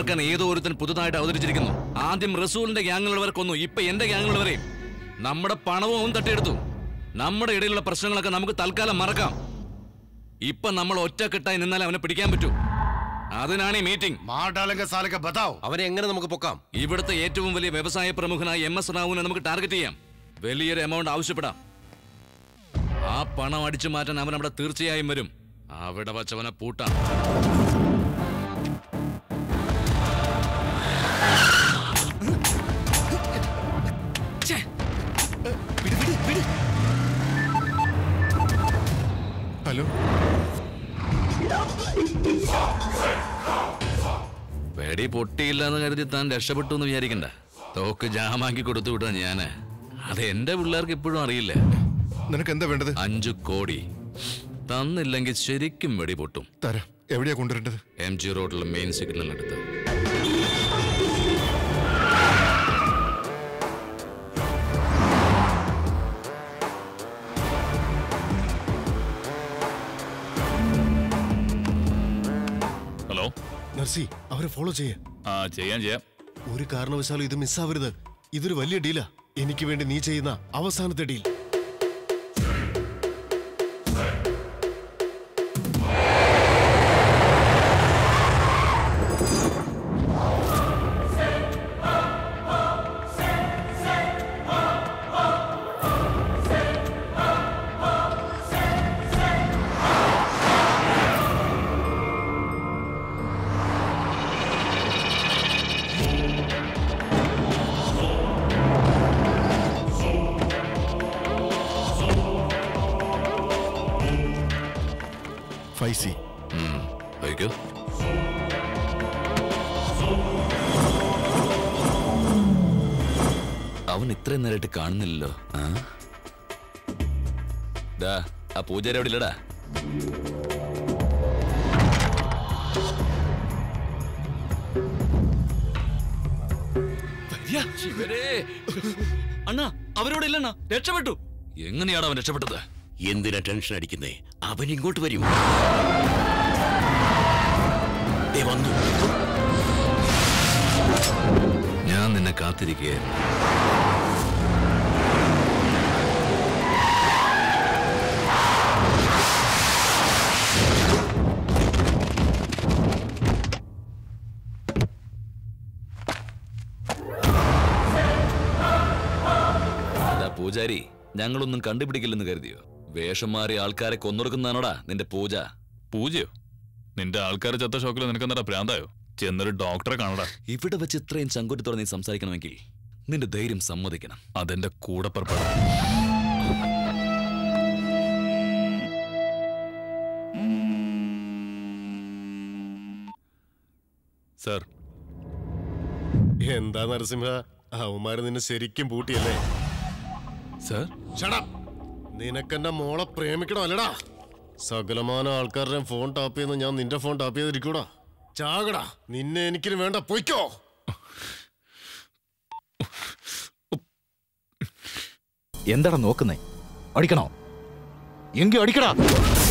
തകർക്കാൻ ഏതോ ഒരുത്തൻ പുതുതായിട്ട് അവതരിച്ചിരിക്കുന്നു ആദ്യം റസൂലിന്റെ ഗ്യാങ്ങുള്ളവരെ കൊന്നു ഇപ്പൊ എന്റെ ഗ്യാങ്ങുള്ളവരെയും നമ്മുടെ പണവും അവൻ തട്ടിയെടുത്തു നമ്മുടെ ഇടയിലുള്ള പ്രശ്നങ്ങളൊക്കെ നമുക്ക് തൽക്കാലം മറക്കാം ഇപ്പൊ നമ്മൾ ഒറ്റക്കെട്ടായി നിന്നാലേ അവനെ പിടിക്കാൻ പറ്റൂ അതിനാണ് ഈ മീറ്റിംഗ് അവനെ എങ്ങനെ നമുക്ക് പൊക്കാം ഇവിടുത്തെ ഏറ്റവും വലിയ വ്യവസായ പ്രമുഖനായ എം എസ് റാവുവിനെ നമുക്ക് ടാർഗറ്റ് ചെയ്യാം വലിയൊരു എമൗണ്ട് ആവശ്യപ്പെടാം ആ പണം അടിച്ചു മാറ്റാൻ അവൻ അവിടെ തീർച്ചയായും വരും അവിടെ വച്ചവനെ പൂട്ടാം ഹലോ വെടി പൊട്ടിയില്ല എന്ന് കരുതി താൻ രക്ഷപ്പെട്ടു എന്ന് വിചാരിക്കണ്ട തോക്ക് ജാമാക്കി കൊടുത്തു വിട്ടാ ഞാന് അത് എന്റെ പിള്ളേർക്ക് ഇപ്പോഴും അറിയില്ല നിനക്ക് എന്താ വേണ്ടത് അഞ്ചു കോടി തന്നില്ലെങ്കിൽ ശരിക്കും വെടി പൊട്ടും തരാം എവിടെയാ കൊണ്ടുവരേണ്ടത് എം ജി റോഡിലെ മെയിൻ സിഗ്നലിനടുത്ത് ഹലോ നർസി അവരെ ഫോളോ ചെയ്യേ ആ ചെയ്യാം ചെയ്യാം ഒരു കാരണവശാലും ഇത് മിസ്സാവരുത് ഇതൊരു വലിയ ഡീലാ എനിക്ക് വേണ്ടി നീ ചെയ്യുന്ന അവസാനത്തെ ഡീൽ ഫൈസി വയ്ക്കോ അവൻ ഇത്രയും നേരമായിട്ട് കാണുന്നില്ലല്ലോ ആ? ദാ ആ പൂജാരി അവിടെ ഇല്ലടാ അണ്ണാ അവരോട് ഇല്ലണ്ണ രക്ഷപ്പെട്ടു എങ്ങനെയാണ് അവൻ രക്ഷപ്പെട്ടത് എന്തിനാ ടെൻഷൻ അടിക്കുന്നേ അവൻ ഇങ്ങോട്ട് വരും ദേ വന്നു ഞാൻ നിന്നെ കാത്തിരിക്കുകയായിരുന്നു ദാ പൂജാരി ഞങ്ങളൊന്നും കണ്ടുപിടിക്കില്ലെന്ന് കരുതിയോ വേഷം മാറിയ ആൾക്കാരെ കൊന്നൊടുക്കുന്നതാണോടാ നിന്റെ പൂജ പൂജയോ നിന്റെ ആൾക്കാർ ചത്ത ഷോക്കിൽ നിനക്കെന്താ ഭ്രാന്തായോ ചെന്നൊരു ഡോക്ടറെ കാണടാ ഇവിടെ വെച്ച് ഇത്രയും ചങ്കുറ്റത്തോടെ നീ സംസാരിക്കണമെങ്കിൽ നിന്റെ ധൈര്യം സമ്മതിക്കണം അതെന്റെ കൂടെ പുറപ്പെടും സർ എന്താ നരസിംഹ അവന്മാര് നിന്നെ ശരിക്കും പൂട്ടിയല്ലേ സർ ഷടം നിനക്കെന്റെ മോളെ പ്രേമിക്കണോ അല്ലടാ സകലമാന ആൾക്കാരുടെ ഫോൺ ടാപ്പ് ചെയ്യുന്ന ഞാൻ നിന്റെ ഫോൺ ടാപ്പ് ചെയ്തിരിക്കൂടാ ചാകടാ നിന്നെ എനിക്കിന് വേണ്ട പൊയ്ക്കോ എന്താടാ നോക്കുന്നേ അടിക്കണോ എങ്കി അടിക്കടാ